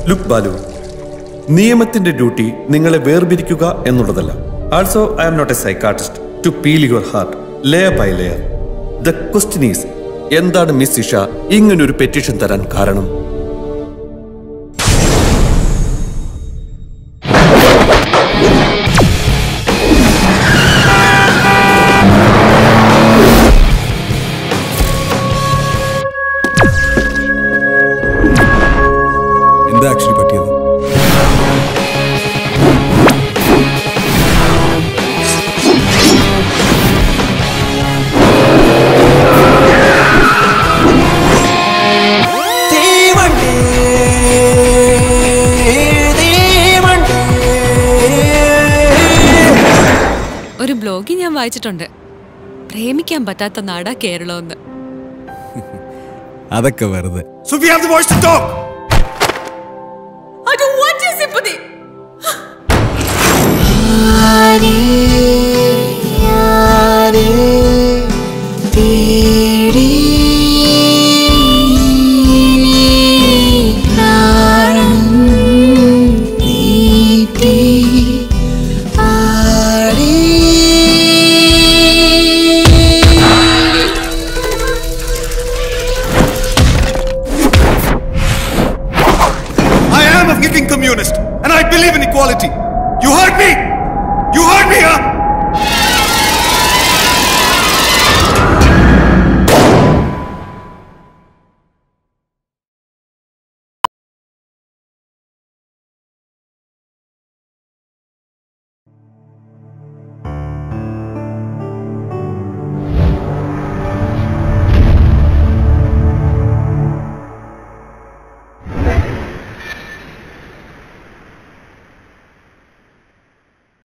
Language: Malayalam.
ലുക്ക് ബാലു നിയമത്തിന്റെ ഡ്യൂട്ടി നിങ്ങളെ വേർപിരിക്കുക എന്നുള്ളതല്ല also I am not a psychiatrist to peel your heart layer by layer the question is എന്താണ് മിസ് ഇഷ ഇങ്ങനൊരു പെറ്റീഷൻ തരാൻ കാരണം എന്താ ആക്ച്വലി പറ്റിയത് തീവണ്ടി തീവണ്ടി ഒരു ബ്ലോഗിൽ ഞാൻ വായിച്ചിട്ടുണ്ട് പ്രേമിക്കാൻ പറ്റാത്ത നാടാ കേരളമെന്ന് അതൊക്കെ വെറുതെ So we have the voice to talk. I don't want your sympathy. ആരേ ആരേ തേടി പ്രാണൻ നീട്ടി ആരേ I am a fucking communist, and I believe in equality. You heard me? You heard me, huh?